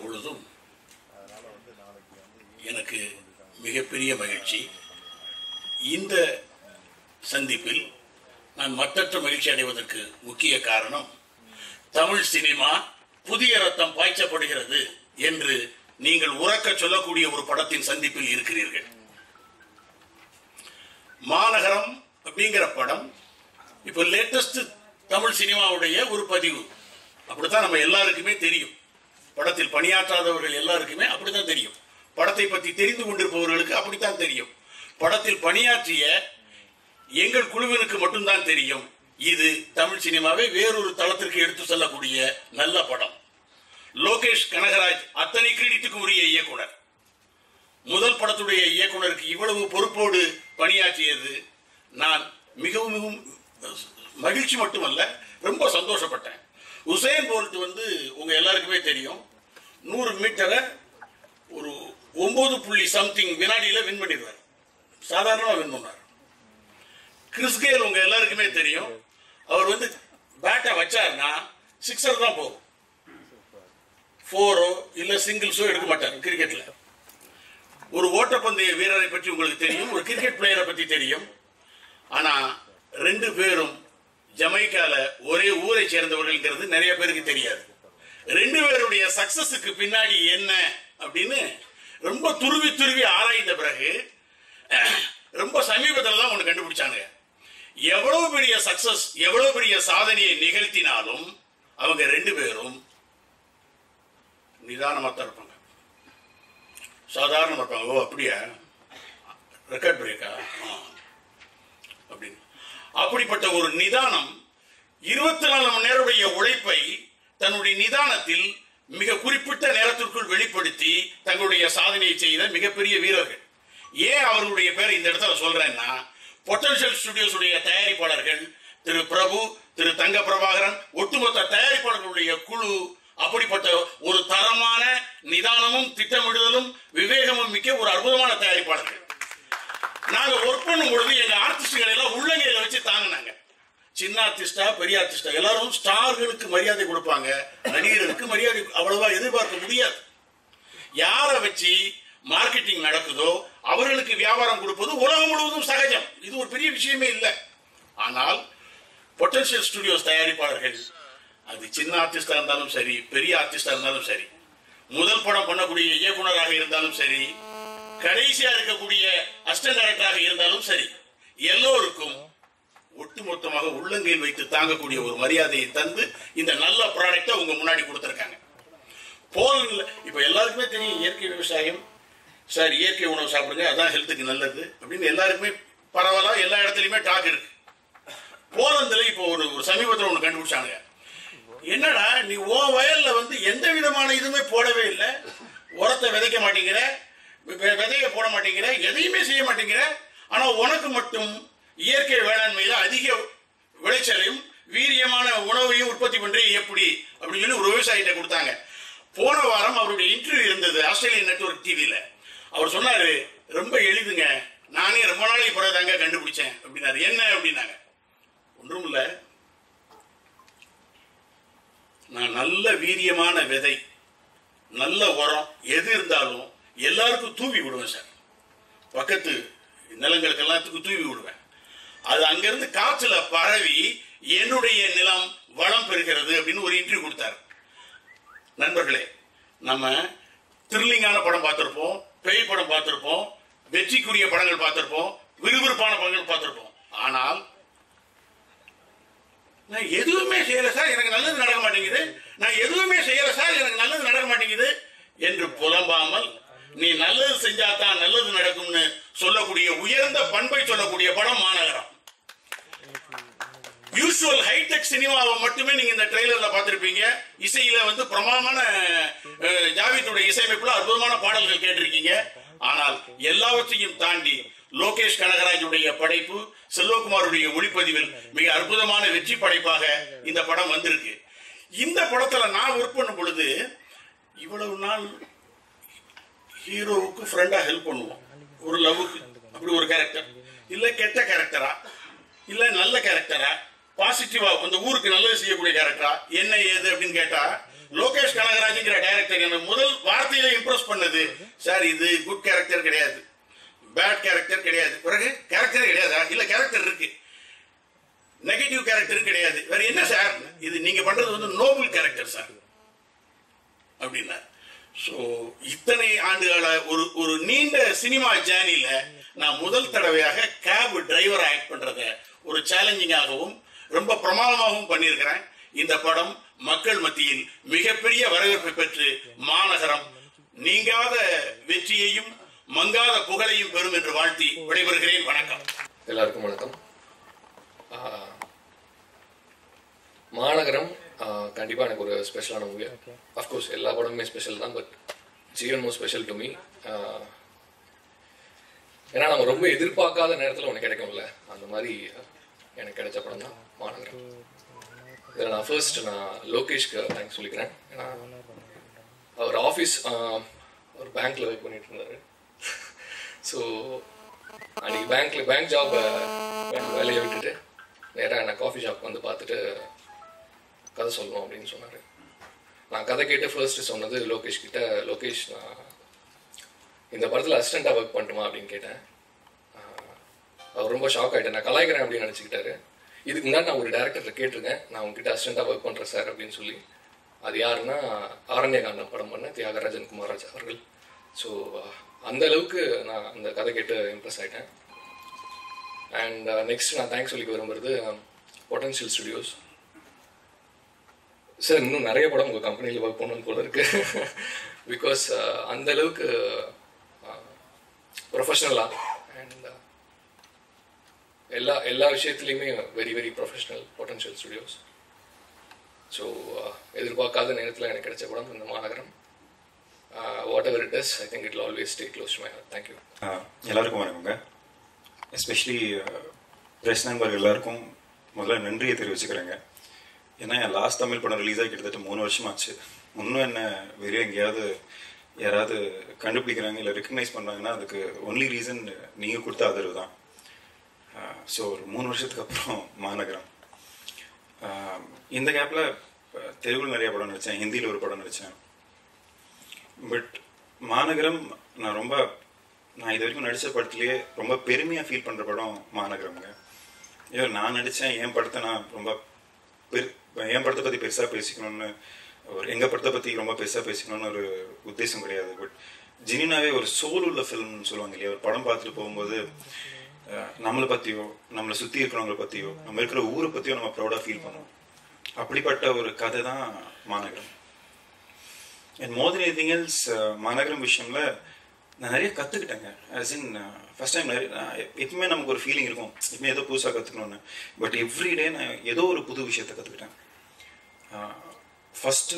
பொழுதும் எனக்கு மிகப்பெரிய மகிழ்ச்சி இந்த சந்திப்பில் நான் மற்றற்ற மகிழ்ச்சி அடைவதற்கு முக்கிய காரணம் தமிழ் சினிமா புதிய ரத்தம் பாய்ச்சப்படுகிறது என்று நீங்கள் உறக்க சொல்லக்கூடிய ஒரு படத்தின் சந்திப்பில் இருக்கிறீர்கள் மாநகரம் அப்படிங்கிற படம் இப்போ லேட்டஸ்ட் தமிழ் சினிமாவுடைய ஒரு பதிவு அப்படித்தான் நம்ம எல்லாருக்குமே தெரியும் படத்தில் பணியாற்றாதவர்கள் எல்லாருக்குமே அப்படித்தான் தெரியும் படத்தை பற்றி தெரிந்து கொண்டிருப்பவர்களுக்கு அப்படித்தான் தெரியும் படத்தில் பணியாற்றிய எங்கள் குழுவினுக்கு மட்டும்தான் தெரியும் இது தமிழ் சினிமாவை வேறொரு தளத்திற்கு எடுத்து செல்லக்கூடிய நல்ல படம் லோகேஷ் கனகராஜ் அத்தனை கிரெடிட்டுக்கு உரிய இயக்குனர் முதல் படத்துடைய இயக்குனருக்கு இவ்வளவு பொறுப்போடு பணியாற்றியது நான் மிகவும் மிகவும் மகிழ்ச்சி மட்டுமல்ல ரொம்ப சந்தோஷப்பட்டேன் உசேன் போல்ட் வந்து உங்க எல்லாருக்குமே தெரியும் நூறு மீட்டரை ஒரு ஒன்பது புள்ளி சம்திங் வினாடியில வின் பண்ணிடுவார் சாதாரணமாக வின் பண்ணார் கிறிஸ்கேல் உங்க எல்லாருக்குமே தெரியும் அவர் வந்து பேட்டை வச்சாருன்னா சிக்ஸர் தான் போகும் ஃபோரோ இல்ல சிங்கிள்ஸோ எடுக்க மாட்டார் கிரிக்கெட்ல ஒரு ஓட்டப்பந்தய வீரரை பற்றி உங்களுக்கு தெரியும் ஒரு கிரிக்கெட் பிளேயரை பற்றி தெரியும் ஆனா ரெண்டு பேரும் ஜமைக்கால ஒரே ஊரை சேர்ந்தவர்கள்ங்கிறது நிறைய பேருக்கு தெரியாது ரெண்டு பேருடைய சக்சஸுக்கு பின்னாடி என்ன அப்படின்னு ரொம்ப துருவி துருவி ஆராய்ந்த பிறகு ரொம்ப சமீபத்தில் தான் ஒன்று கண்டுபிடிச்சாங்க எவ்வளவு பெரிய சக்சஸ் எவ்வளவு பெரிய சாதனையை நிகழ்த்தினாலும் அவங்க ரெண்டு பேரும் நிதானமாக தான் இருப்பாங்க சாதாரணமாக இருப்பாங்க ஓ அப்படியா ரெக்கார்ட் பிரேக்கா அப்படின்னு அப்படிப்பட்ட ஒரு நிதானம் இருபத்தி நாலு மணி நேரமுடைய உழைப்பை தன்னுடைய நிதானத்தில் மிக குறிப்பிட்ட நேரத்திற்குள் வெளிப்படுத்தி தங்களுடைய சாதனையை செய்த மிகப்பெரிய வீரர்கள் ஏன் அவர்களுடைய பேரை இந்த இடத்துல சொல்றேன்னா பொட்டன்ஷியல் ஸ்டுடியோஸ் உடைய தயாரிப்பாளர்கள் திரு பிரபு திரு தங்க பிரபாகரன் ஒட்டுமொத்த தயாரிப்பாளர்களுடைய குழு அப்படிப்பட்ட ஒரு தரமான நிதானமும் திட்டமிடுதலும் விவேகமும் மிக்க ஒரு அற்புதமான தயாரிப்பாளர்கள் நாங்க ஒர்க் பண்ணும் பொழுது எங்க ஆர்டிஸ்டுகளை எல்லாம் உள்ளங்கையில வச்சு தாங்கினாங்க சின்ன ஆர்டிஸ்டா பெரிய ஆர்டிஸ்டா எல்லாரும் ஸ்டார்களுக்கு மரியாதை கொடுப்பாங்க நடிகர்களுக்கு மரியாதை அவ்வளவா எதிர்பார்க்க முடியாது யாரை வச்சு மார்க்கெட்டிங் நடக்குதோ அவர்களுக்கு வியாபாரம் கொடுப்பது உலகம் முழுவதும் சகஜம் இது ஒரு பெரிய விஷயமே இல்லை ஆனால் பொட்டன்ஷியல் ஸ்டுடியோஸ் தயாரிப்பாளர்கள் அது சின்ன ஆர்டிஸ்டா இருந்தாலும் சரி பெரிய ஆர்டிஸ்டா இருந்தாலும் சரி முதல் படம் பண்ணக்கூடிய இயக்குனராக இருந்தாலும் சரி கடைசியா இருக்கக்கூடிய அசிஸ்டன்ட் டைரக்டராக இருந்தாலும் சரி எல்லோருக்கும் ஒட்டுமொத்தமாக உள்ளங்கையில் வைத்து தாங்கக்கூடிய ஒரு மரியாதையை தந்து இந்த நல்ல ப்ராடக்டை உங்க முன்னாடி கொடுத்துருக்காங்க போல் இப்ப எல்லாருக்குமே தெரியும் இயற்கை விவசாயம் சார் இயற்கை உணவு சாப்பிடுங்க அதான் ஹெல்த்துக்கு நல்லது அப்படின்னு எல்லாருக்குமே பரவாயில்ல எல்லா இடத்துலயுமே டாக் இருக்கு போலந்துல இப்போ ஒரு ஒரு சமீபத்தில் ஒன்று கண்டுபிடிச்சாங்க என்னடா நீ ஓ வயல்ல வந்து எந்த விதமான இதுவுமே போடவே இல்லை உரத்தை விதைக்க மாட்டேங்கிற வெ- விதைய போட மாட்டேங்கிற எதையுமே செய்ய மாட்டேங்கிற ஆனா உனக்கு மட்டும் இயற்கை வேளாண்மையில அதிக விளைச்சலையும் வீரியமான உணவையும் உற்பத்தி பண்றீ எப்படி அப்படின்னு சொல்லி ஒரு விவசாயிகிட்ட கொடுத்தாங்க போன வாரம் அவருடைய இன்டர்வியூ இருந்தது ஆஸ்திரேலியன் நெட்வொர்க் டிவியில அவர் சொன்னாரு ரொம்ப எளிதுங்க நானே ரொம்ப நாளைக்கு பிறகுதாங்க கண்டுபிடிச்சேன் அப்படின்னாரு என்ன அப்படின்னாங்க ஒன்றும் இல்லை நான் நல்ல வீரியமான விதை நல்ல உரம் எது இருந்தாலும் எல்லாருக்கும் தூவி விடுவேன் சார் பக்கத்து நிலங்களுக்கு எல்லாத்துக்கும் தூவி விடுவேன் அது அங்கிருந்து காற்றுல பரவி என்னுடைய நிலம் வளம் பெறுகிறது அப்படின்னு ஒரு இன்டர்வியூ கொடுத்தாரு நண்பர்களே நம்ம த்ரில்லிங்கான படம் பார்த்திருப்போம் பேய் படம் பார்த்திருப்போம் வெற்றிக்குரிய படங்கள் பார்த்திருப்போம் விறுவிறுப்பான படங்கள் பார்த்திருப்போம் ஆனால் நான் எதுவுமே செய்யல சார் எனக்கு நல்லது நடக்க மாட்டேங்குது நான் எதுவுமே செய்யல சார் எனக்கு நல்லது நடக்க மாட்டேங்குது என்று புலம்பாமல் நீ நல்லது செஞ்சாதான் நல்லது நடக்கும்னு சொல்லக்கூடிய உயர்ந்த பண்பை சொல்லக்கூடிய படம் மாநகரம் யூஸ்வல் ஹைடெக் சினிமாவை மட்டுமே நீங்க இந்த ட்ரெய்லர்ல பார்த்திருப்பீங்க இசையில வந்து பிரமாதமான அஹ், ஜாவித்துடைய இசையமைப்புல அற்புதமான பாடல்கள் கேட்டிருக்கீங்க ஆனால் எல்லாவற்றையும் தாண்டி லோகேஷ் கனகராஜுடைய படைப்பு செல்வகுமாருடைய ஒளிப்பதிவில் மிக அற்புதமான வெற்றி படைப்பாக இந்த படம் வந்திருக்கு இந்த படத்துல நான் ஒர்க் பண்ணும் பொழுது இவ்வளவு நாள் ஹீரோவுக்கு ஃப்ரெண்டா ஹெல்ப் பண்ணுவோம் ஒரு லவ்வுக்கு அப்படி ஒரு கேரக்டர் இல்ல கெட்ட கேரக்டரா இல்ல நல்ல கேரக்டரா பாசிட்டிவா அந்த ஊருக்கு நல்லது செய்யக்கூடிய கேரக்டரா என்ன ஏது அப்படின்னு கேட்டா லோகேஷ் கனகராஜ்ங்கிற டைரக்டர் என்ன முதல் வார்த்தையில இம்ப்ரெஸ் பண்ணது சார் இது குட் கேரக்டர் கிடையாது பேட் கேரக்டர் கிடையாது பிறகு கேரக்டரே கிடையாதா இல்ல கேரக்டர் இருக்கு நெகட்டிவ் கேரக்டரும் கிடையாது வேற என்ன சார் இது நீங்க பண்றது வந்து நோபல் கேரக்டர் சார் அப்படின்னா ஸோ இத்தனை ஆண்டுகள ஒரு ஒரு நீண்ட சினிமா ஜேர்னில நான் முதல் தடவையாக கேப் டிரைவர் ஆக்ட் பண்றத ஒரு சேலஞ்சிங்காகவும் ரொம்ப பிரமாதமாகவும் பண்ணியிருக்கிறேன் இந்த படம் மக்கள் மத்தியில் மிகப்பெரிய வரவேற்பை பெற்று மாநகரம் நீங்காத வெற்றியையும் மங்காத புகழையும் பெறும் என்று வாழ்த்தி விடைபெறுகிறேன் வணக்கம் எல்லாருக்கும் வணக்கம் ஆஹ், மாநகரம் ஆஹ், கண்டிப்பா எனக்கு ஒரு ஸ்பெஷலான மூவி அஃப்கோர்ஸ் எல்லா படமுமே ஸ்பெஷல் தான் பட் ஜீவன் மோ ஸ்பெஷல் டு மீ ஏன்னா நம்ம ரொம்ப எதிர்பார்க்காத நேரத்தில் ஒன்று கிடைக்கும்ல அந்த மாதிரி எனக்கு கிடைச்ச படம் தான் மாநகரம் இதில் நான் ஃபர்ஸ்ட் நான் லோகேஷ்க்கு தேங்க்ஸ் சொல்லிக்கிறேன் ஏன்னா அவர் ஆஃபீஸ் ஒரு பேங்க்ல ஒர்க் பண்ணிட்டு இருந்தாரு ஸோ அன்னைக்கு பேங்க்ல பேங்க் ஜாப் வேலையை விட்டுட்டு நேராக என்ன காஃபி ஷாப் வந்து பார்த்துட்டு கதை சொல்லணும் அப்படின்னு சொன்னார் நான் கதை கேட்டு ஃபர்ஸ்ட் சொன்னது லோகேஷ் கிட்ட லோகேஷ் நான் இந்த படத்தில் அசிஸ்டண்ட்டாக ஒர்க் பண்ணட்டுமா அப்படின்னு கேட்டேன் ஆஹ் அவர் ரொம்ப ஷாக் ஆகிட்டேன் நான் கலாய்க்கிறேன் அப்படின்னு நினச்சிக்கிட்டாரு இதுக்கு முன்னாடி நான் ஒரு டேரக்டர்கிட்ட கேட்டிருக்கேன் நான் உங்ககிட்ட அசிஸ்டண்ட்டாக ஒர்க் பண்ணுறேன் சார் அப்படின்னு சொல்லி அது யாருன்னா ஆரண்யகாண்டம் படம் பண்ண தியாகராஜன் குமாரராஜ் அவர்கள் ஸோ அந்த அளவுக்கு நான் அந்த கதை கேட்டு இம்ப்ரெஸ் ஆகிட்டேன் அண்ட் நெக்ஸ்ட் நான் தேங்க்ஸ் சொல்லிக்க விரும்புறது பொட்டன்ஷியல் ஸ்டுடியோஸ் சார் இன்னும் நிறைய படம் உங்கள் கம்பெனியில் ஒர்க் பண்ணணும் போல இருக்கு பிகாஸ் அந்த அளவுக்கு ப்ரொஃபஷ்னலாக அண்ட் எல்லா எல்லா விஷயத்துலையுமே very very professional Potential Studios so எதிர்பார்க்காத நேரத்தில் எனக்கு கிடைச்ச படம் இந்த Maanagaram whatever it is I think it always stay close to my heart thank you ah எல்லாருக்கும் வணக்கங்க எஸ்பெஷலி பிரஸ் நண்பர்கள் எல்லாருக்கும் முதல்ல நன்றியை தெரிவிச்சுக்கிறேங்க ஏன்னா என் லாஸ்ட் தமிழ் படம் ரிலீஸ் ஆகி கிட்டத்தட்ட மூணு வருஷம் ஆச்சு இன்னும் என்ன வெளியே எங்கேயாவது யாராவது கண்டுபிடிக்கிறாங்க இல்லை ரெக்கக்னைஸ் பண்ணுறாங்கன்னா அதுக்கு ஒன்லி ரீசன் நீங்கள் கொடுத்த ஆதரவு தான் ஸோ ஒரு மூணு வருஷத்துக்கு அப்புறம் மாநகரம் ஆஹ் இந்த கேப்பில் தெலுங்குல நிறைய படம் நடித்தேன் ஹிந்தியில் ஒரு படம் நடித்தேன் பட் மாநகரம் நான் ரொம்ப நான் இது வரைக்கும் நடித்த படத்துலேயே ரொம்ப பெருமையாக ஃபீல் பண்ணுற படம் மாநகரம்ங்க ஐயோ நான் நடித்தேன் என் படத்தை நான் ரொம்ப பெரு என் படத்தை பற்றி பெருசாக பேசிக்கணும்னு ஒரு எங்கள் படத்தை பற்றி ரொம்ப பெருசாக பேசிக்கணும்னு ஒரு உத்தேசம் கிடையாது பட் ஜினினாவே ஒரு சோல் உள்ள ஃபில்ம்னு சொல்லுவாங்க இல்லையா ஒரு படம் பார்த்துட்டு போகும்போது அஹ், நம்மளை பற்றியோ நம்மளை சுற்றி இருக்கிறவங்கள பற்றியோ நம்ம இருக்கிற ஊரை பற்றியோ நம்ம ப்ரௌடாக ஃபீல் பண்ணுவோம் அப்படிப்பட்ட ஒரு கதை தான் Maanagaram and more then anything else Maanagaram விஷயம்ல நான் நிறைய கற்றுக்கிட்டேங்க ஆஸ் இன் ஃபர்ஸ்ட் டைம் நிறைய நான் எப்- எப்பவுமே நமக்கு ஒரு ஃபீலிங் இருக்கும் எப்பவுமே ஏதோ புதுசாக கற்றுக்கணும்னு பட் எவ்ரிடே நான் ஏதோ ஒரு புது விஷயத்தை கற்றுக்கிட்டேன் first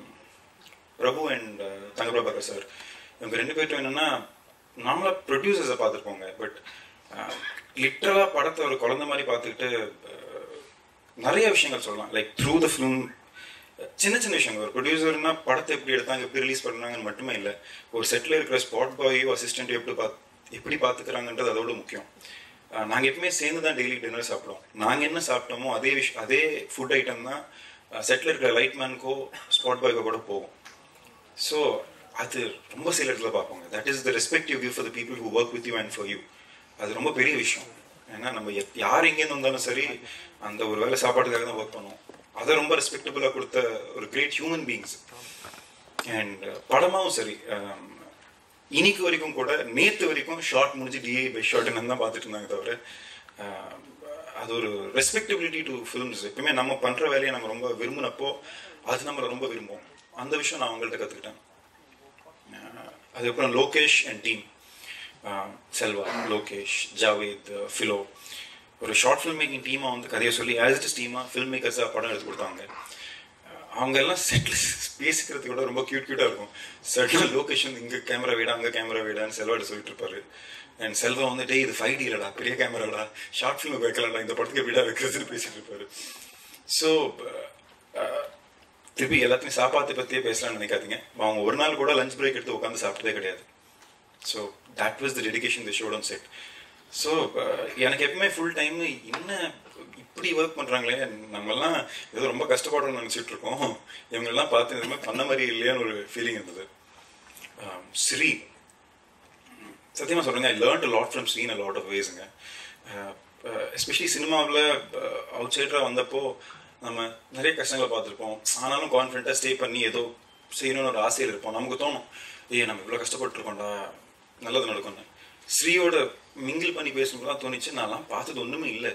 Prabhu and Thangaprabhakar sir இவங்க ரெண்டு பேர்ட்டும் என்னென்னா நாமளாக ப்ரொடியூசர்ஸை பார்த்துருப்போங்க பட் லிட்டரலாக படத்தை ஒரு குழந்தை மாதிரி பார்த்துக்கிட்டு அஹ், நிறைய விஷயங்கள் சொல்லலாம் லைக் த்ரூ த ஃபிலிம் சின்ன சின்ன விஷயங்கள் ஒரு ப்ரொடியூசர்னா படத்தை எப்படி எடுத்தாங்க எப்படி ரிலீஸ் பண்ணாங்கன்னு மட்டுமே இல்லை ஒரு செட்டில் இருக்கிற ஸ்பாட் பாயோ அசிஸ்டண்ட்டோ எப்படி பாத் எப்படி பார்த்துக்கிறாங்கன்றது அதோட முக்கியம் நாங்கள் எப்பவுமே சேர்ந்து தான் டெய்லி டின்னர் சாப்பிடுவோம் நாங்கள் என்ன சாப்பிட்டோமோ அதே விஷ் அதே ஃபுட் ஐட்டம் தான் செட்டில் இருக்கிற லைட்மேனுக்கோ ஸ்பாட் பாய்க்கோ கூட போகும் ஸோ அது ரொம்ப சில இடத்துல பார்ப்போங்க that is the respect you give for the people who work with you and for you அது ரொம்ப பெரிய விஷயம் ஏன்னா நம்ம எப்- யார் எங்கேருந்து வந்தாலும் சரி அந்த ஒரு வேலை சாப்பாட்டுக்காக தான் ஒர்க் பண்ணுவோம் அதை ரொம்ப ரெஸ்பெக்டபுளாக கொடுத்த ஒரு கிரேட் ஹியூமன் பீங்ஸ் அண்ட் படமாவும் சரி um, இன்னைக்கு வரைக்கும் கூட நேத்து வரைக்கும் ஷார்ட் முடிஞ்சு டிஏ பை ஷார்ட் தான் பார்த்துட்டு இருந்தாங்க தவிர um, அது ஒரு ரெஸ்பெக்டபிலிட்டி டு ஃபிலிம்ஸ் எப்பவுமே நம்ம பண்ற வேலையை நம்ம ரொம்ப விரும்பினப்போ அது நம்மளை ரொம்ப விரும்புவோம் அந்த விஷயம் நான் அவங்கள்ட்ட கற்றுக்கிட்டேன் அதுக்கப்புறம் லோகேஷ் அண்ட் டீம் செல்வா லோகேஷ் ஜாவேத் ஃபிலோ ஒரு ஷார்ட் ஃபில்ம் மேக்கிங் டீமாக வந்து கதையை சொல்லி ஆஸ் இட் டீமாக ஃபில்ம் மேக்கர்ஸாக படம் எடுத்து கொடுத்தாங்க அஹ் அவங்க எல்லாம் செட்டில் பேசிக்கிறது கூட ரொம்ப க்யூட் க்யூட்டாக இருக்கும் செட்டில் லொகேஷன் இங்கே கேமரா வீடா அங்கே கேமரா வீடான்னு செல்வாட்ட சொல்லிட்டு இருப்பாரு அண்ட் செல்வா வந்து டேய் இது ஃபைவ் இல்லடா பெரிய கேமராடா ஷார்ட் ஃபிலிம் வைக்கலாம்டா இந்த படத்துக்கு வீடா வைக்கிறதுன்னு பேசிட்டு இருப்பாரு ஸோ திருப்பி எல்லாத்தையும் சாப்பாத்தை பற்றியே பேசலாம்னு நினைக்காதீங்க அவங்க ஒரு நாள் கூட லஞ்ச் பிரேக் எடுத்து உட்காந்து சாப்பிட்டதே கிடையாது so that was the dedication the shot on set so எனக்கு எப்பவுமே ஃபுல் டைம் என்ன இப்படி ஒர்க் பண்ணுறாங்களே நம்மலாம் ஏதோ ரொம்ப கஷ்டப்படுறோம்னு நினச்சிட்டு இருக்கோம் இவங்கெல்லாம் பார்த்து இந்த மாதிரி பண்ண மாதிரி இல்லையான்னு ஒரு ஃபீலிங் இருந்தது ஆம், ஸ்ரீ சத்தியமாக சொல்கிறேங்க I learn lot from screen a lot of வேஸுங்க எஸ்பெஷலி சினிமாவில் அவுட் சைடராக வந்தப்போ நம்ம நிறைய கஷ்டங்களை பார்த்துருப்போம் ஆனாலும் கான்ஃபிடென்ட்டாக ஸ்டே பண்ணி ஏதோ செய்யணும்னு ஒரு ஆசையில் இருப்போம் நமக்கு தோணும் ஏய் நம்ம இவ்வளோ கஷ்டப்பட்டுருக்கோம்டா நல்லது நடக்கும்னு ஸ்ரீயோட மிங்கிள் பண்ணி பேசும்போது தான் தோணுச்சு நான்லாம் பார்த்தது ஒன்றுமே இல்லை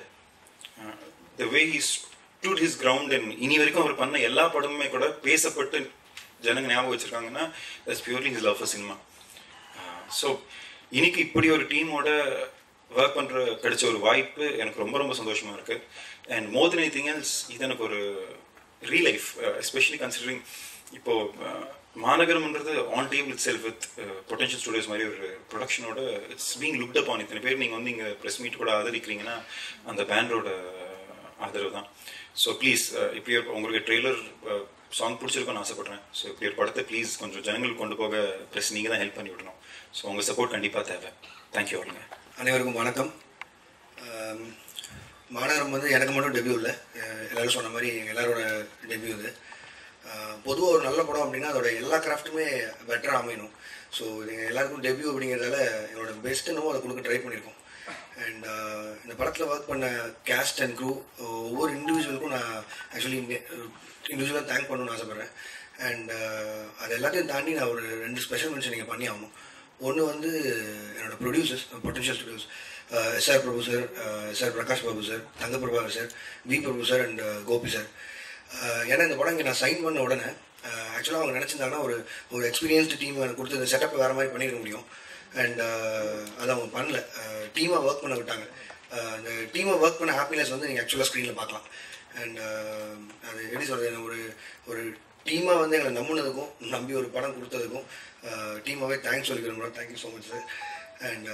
the way he stood his ground and இனி வரைக்கும் அவர் பண்ண எல்லா படமுமே கூட பேசப்பட்டு ஜனங்க ஞாபகம் வச்சிருக்காங்கன்னா that's purely his love for cinema so இன்னைக்கு இப்படி ஒரு டீமோட ஒர்க் பண்ணுற கிடைச்ச ஒரு வாய்ப்பு எனக்கு ரொம்ப ரொம்ப சந்தோஷமா இருக்கு and more then anything else இது எனக்கு ஒரு ரீல் லைஃப் எஸ்பெஷலி கன்சிடரிங் இப்போ uh, மாநகரம்ன்றது on table itself with Potential Studios மாதிரி ஒரு ப்ரொடக்ஷனோட it's being looked up on இத்தனை பேர் நீங்கள் வந்து இங்கே ப்ரெஸ் மீட் கூட ஆதரிக்கிறீங்கன்னா அந்த பேண்டோட ஆதரவு தான் ஸோ ப்ளீஸ் இப்படி ஒரு- உங்களுக்கு ட்ரெய்லர் சாங் பிடிச்சிருக்கும்னு ஆசைப்படுறேன் ஸோ இப்படி ஒரு படத்தை ப்ளீஸ் கொஞ்சம் ஜனங்களுக்கு கொண்டு போக ப்ளஸ் நீங்கள் தான் ஹெல்ப் பண்ணி விடணும் ஸோ உங்கள் சப்போர்ட் கண்டிப்பாக தேவை தேங்க்யூ ஆளுங்க அனைவருக்கும் வணக்கம் ஆம், மாநகரம் வந்து எனக்கு மட்டும் டெபியூ இல்லை அஹ் எல்லாரும் சொன்ன மாதிரி எங்கள் எல்லாரோட டெபியூ இது பொதுவாக ஒரு நல்ல படம் அப்படின்னா அதோட எல்லா கிராஃப்ட்டுமே பெட்டராக அமையணும் ஸோ இது எங்கள் எல்லாருக்கும் டெபியூ அப்படிங்கிறதால என்னோட பெஸ்ட் என்னவோ அதை கொடுக்க ட்ரை பண்ணியிருக்கோம் அண்ட் இந்த படத்தில் ஒர்க் பண்ண கேஸ்ட் அண்ட் க்ரூ ஒவ்வொரு இண்டிவிஜுவலுக்கும் நான் ஆக்சுவலி இண்டிவிஜுவலாக தேங்க் பண்ணணும்னு ஆசைப்பட்றேன் அண்ட் அது எல்லாத்தையும் தாண்டி நான் ஒரு ரெண்டு ஸ்பெஷல் மென்ஷன் நீங்கள் பண்ணி ஆகணும் ஒன்று வந்து என்னோட producers Potential Studios S R Prabhu sir S R Prakash Babu sir Thanga Prabhakar sir V Prabhu sir and Gopi sir ஏன்னா இந்த படம் இங்கே நான் சைன் பண்ண உடனே ஆக்சுவலாக அவங்க நினச்சிருந்தாங்கன்னா ஒரு ஒரு எக்ஸ்பீரியன்ஸ்டு டீம் எனக்கு கொடுத்து இந்த செட்டப் வேறு மாதிரி பண்ணிருக்க முடியும் அண்ட் அதை அவங்க பண்ணல டீமாக ஒர்க் பண்ண விட்டாங்க அஹ் அந்த டீமாக ஒர்க் பண்ண ஹாப்பினஸ் வந்து நீங்கள் ஆக்சுவலாக ஸ்க்ரீனில் பார்க்கலாம் அண்ட் அது எப்படி சொல்கிறது ஒரு ஒரு டீமாக வந்து எங்களை நம்பினதுக்கும் நம்பி ஒரு படம் கொடுத்ததுக்கும் டீமாகவே தேங்க்ஸ் சொல்லிக்கிறோம் thank you so much sir and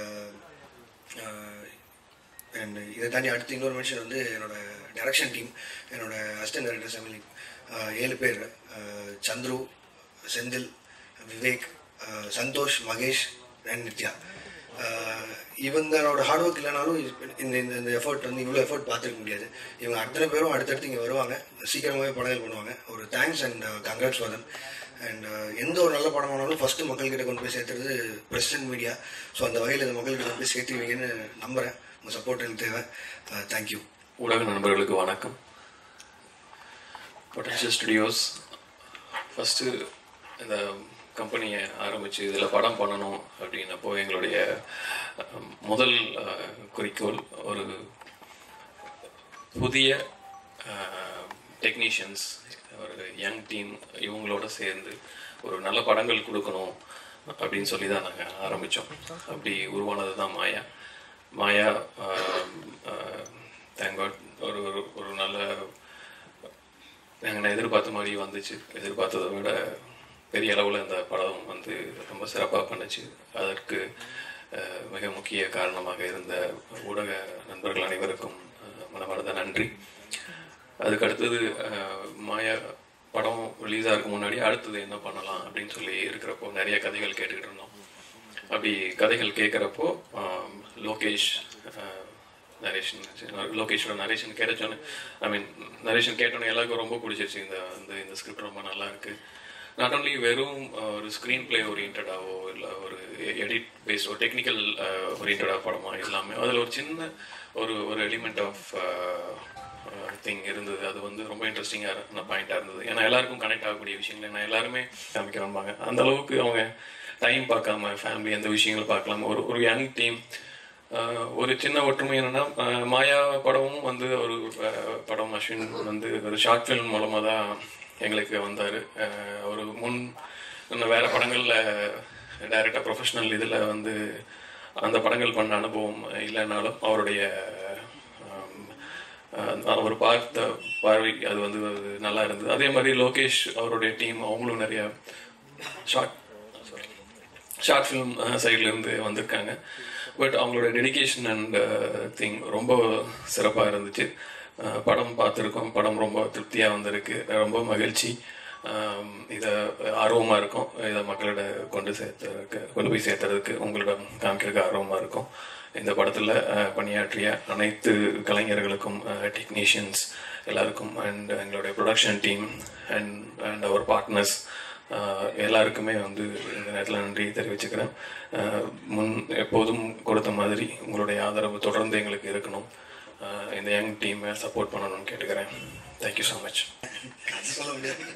and இதை தாண்டி அடுத்து இன்னொரு மென்ஷன் வந்து என்னோட டைரக்ஷன் டீம் என்னோட அசிஸ்டன்ட் டைரக்டர் ஃபேமிலி ஏழு பேர் அஹ், சந்துரு செந்தில் விவேக் அஹ், சந்தோஷ் மகேஷ் அண்ட் நித்யா அஹ், இவங்களோட ஹார்ட் ஒர்க் இல்லைனாலும் இது- இந்த இந்த இந்த எஃபர்ட் வந்து இவ்வளோ எஃபர்ட் பார்த்துருக்க முடியாது இவங்க அத்தனை பேரும் அடுத்தடுத்து இங்கே வருவாங்க சீக்கிரமாகவே படங்கள் பண்ணுவாங்க ஒரு thanks and congrats for them and எந்த ஒரு நல்ல படமானாலும் ஃபஸ்ட்டு மக்கள்கிட்ட கொண்டு போய் சேர்த்துறது ப்ரெஸ் அண்ட் மீடியா ஸோ அந்த வகையில் இந்த மக்கள்கிட்ட கொண்டு போய் சேர்த்துவீங்கன்னு நம்புகிறேன் உங்கள் சப்போர்ட் எனக்கு தேவை தேங்க்யூ ஊடக நண்பர்களுக்கு வணக்கம் பொட்டன்ஷியல் ஸ்டுடியோஸ் ஃபஸ்ட்டு இந்த கம்பெனியை ஆரம்பித்து இதில் படம் பண்ணணும் அப்படின்னப்போ எங்களுடைய அஹ், முதல் அஹ், குறிக்கோள் ஒரு புதிய டெக்னீஷியன்ஸ் ஒரு யங் டீம் இவங்களோட சேர்ந்து ஒரு நல்ல படங்கள் கொடுக்கணும் அப்படின்னு சொல்லி தான் நாங்கள் ஆரம்பித்தோம் அப்படி உருவானது தான் மாயா மாயா தேங்காட் ஒரு ஒரு- ஒரு நல்ல நாங்கள் எதிர்பார்த்த மாதிரி வந்துச்சு எதிர்பார்த்ததை விட பெரிய அளவில் இந்த படம் வந்து ரொம்ப சிறப்பாக பண்ணுச்சு அதற்கு அஹ், மிக முக்கிய காரணமாக இருந்த ஊடக நண்பர்கள் அனைவருக்கும் அஹ், மனமார்ந்த நன்றி அதுக்கு அடுத்தது அஹ், மாயா படம் ரிலீஸ் ஆகிறதுக்கு முன்னாடி அடுத்தது என்ன பண்ணலாம் அப்படின்னு சொல்லி இருக்கிறப்போ நிறைய கதைகள் கேட்டுக்கிட்டு இருந்தோம் அப்படி கதைகள் கேட்குறப்போ லோகேஷ் நரேஷன் லோகேஷோட நரேஷன் கிடைச்சோன்னே ஐ மீன் நரேஷன் கேட்டோன்னே எல்லாருக்கும் ரொம்ப பிடிச்சிருச்சு இந்த இந்த இந்த ஸ்கிரிப்ட் ரொம்ப நல்லா இருக்கு நாட் ஓன்லி வெறும் அஹ், ஒரு ஸ்க்ரீன் பிளே ஓரியன்டாவோ இல்லை ஒரு எடிட் பேஸ்ட் ஒரு டெக்னிக்கல் ஓரியன்டாக படமா இல்லாமல் அதில் ஒரு சின்ன ஒரு ஒரு எலிமெண்ட் ஆஃப் திங் இருந்தது அது வந்து ரொம்ப இன்ட்ரெஸ்டிங்கான பாயிண்டாக இருந்தது ஏன்னா எல்லாருக்கும் கனெக்ட் ஆகக்கூடிய விஷயங்கள் ஏன்னா எல்லாருமே காமிக்கிறாங்க அந்த அளவுக்கு அவங்க டைம் பார்க்காம ஃபேமிலி எந்த விஷயங்களும் பார்க்காம ஒரு ஒரு யங் டீம் ஒரு சின்ன ஒற்றுமை என்னன்னா அஹ், மாயா படமும் வந்து ஒரு அஹ், படம் அஸ்வின் வந்து ஒரு ஷார்ட் ஃபிலிம் மூலமாக தான் எங்களுக்கு வந்தார் ஒரு முன் இன்னும் வேற படங்களில் டைரக்டாக ப்ரொஃபஷனல் இதில் வந்து அந்த படங்கள் பண்ண அனுபவம் இல்லைனாலும் அவருடைய ஆம், அஹ், அவர் பார்த்த பார்வை அது வந்து அது நல்லா இருந்தது அதே மாதிரி லோகேஷ் அவருடைய டீம் அவங்களும் நிறைய ஷார்ட் சாரி ஷார்ட் ஃபிலிம் சைட்ல இருந்து வந்திருக்காங்க பட் அவங்களோட டெடிகேஷன் அண்ட் திங் ரொம்ப சிறப்பாக இருந்துச்சு அஹ், படம் பார்த்துருக்கோம் படம் ரொம்ப திருப்தியாக வந்திருக்கு ரொம்ப மகிழ்ச்சி ஆம், இதை ஆர்வமாக இருக்கும் இதை மக்களிட கொண்டு சேர்த்துறதுக்கு கொண்டு போய் சேர்த்துறதுக்கு உங்களிடம் காமிக்கிறதுக்கு ஆர்வமாக இருக்கும் இந்த படத்தில் பணியாற்றிய அனைத்து கலைஞர்களுக்கும் டெக்னீஷியன்ஸ் எல்லாருக்கும் அண்ட் எங்களுடைய production team and and our partners எல்லாருக்குமே வந்து இந்த நேரத்தில் நன்றி தெரிவிச்சுக்கிறேன் ஆஹ் முன் எப்போதும் கொடுத்த மாதிரி உங்களுடைய ஆதரவு தொடர்ந்து எங்களுக்கு இருக்கணும் ஆஹ் இந்த யங் டீமை சப்போர்ட் பண்ணணும்னு கேட்டுக்கிறேன் தேங்க்யூ ஸோ மச் அது சொல்ல முடியாது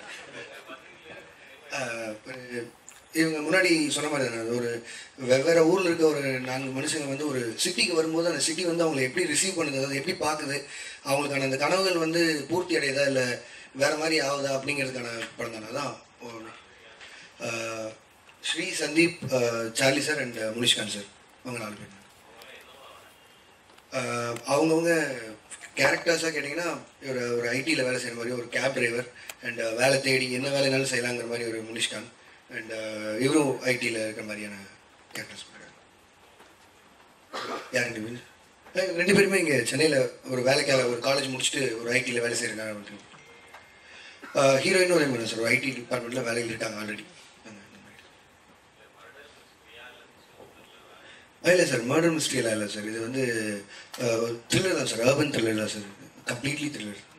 ஆஹ் ஒரு இவங்க முன்னாடி சொன்ன மாதிரி தானே ஒரு வெவ்வேறு ஊரில் இருக்க ஒரு நான்கு மனுஷங்க வந்து ஒரு சிட்டிக்கு வரும்போது அந்த சிட்டி வந்து அவங்களை எப்படி ரிசீவ் பண்ணுது அதை எப்படி பார்க்குது அவங்களுக்கான அந்த கனவுகள் வந்து பூர்த்தி அடையுதா இல்லை வேற மாதிரி ஆகுதா அப்படிங்கிறதுக்கான படம் தானே அதான் ஒரு- ஆஹ் ஸ்ரீ சந்தீப் ஆஹ் Charlie sir and Munishkanth sir அவங்க நாலு பேர் ஆஹ் அவங்கவுங்க கேரக்டர்ஸாக கேட்டிங்கன்னா ஒரு ஒரு ஐடியில் வேலை செய்கிற மாதிரி ஒரு கேப் டிரைவர் அண்ட் வேலை தேடி என்ன வேலைனாலும் செய்யலாங்கிற மாதிரி ஒரு முனிஷ்காந்த் அண்ட் இவரும் ஐடியில் இருக்கிற மாதிரியான கேரக்டர்ஸ் யார் ரெண்டு பேர் அஹ் ரெண்டு பேருமே இங்கே சென்னையில் ஒரு வேலைக்காக ஒரு காலேஜ் முடிச்சுட்டு ஒரு ஐடியில் வேலை செய்கிறாங்க ஹீரோயினும் அதே மாதிரி சார் ஒரு ஐடி டிபார்ட்மெண்ட்டில் வேலையில் இருக்காங்க ஆல்ரெடி இல்லை சார் மர்டர் மிஸ்ட்ரி எல்லாம் இல்லை சார் இது வந்து த்ரில்லர் தான் சார் அர்பன் த்ரில்லர் தான் சார் கம்ப்ளீட்லி த்ரில்லர்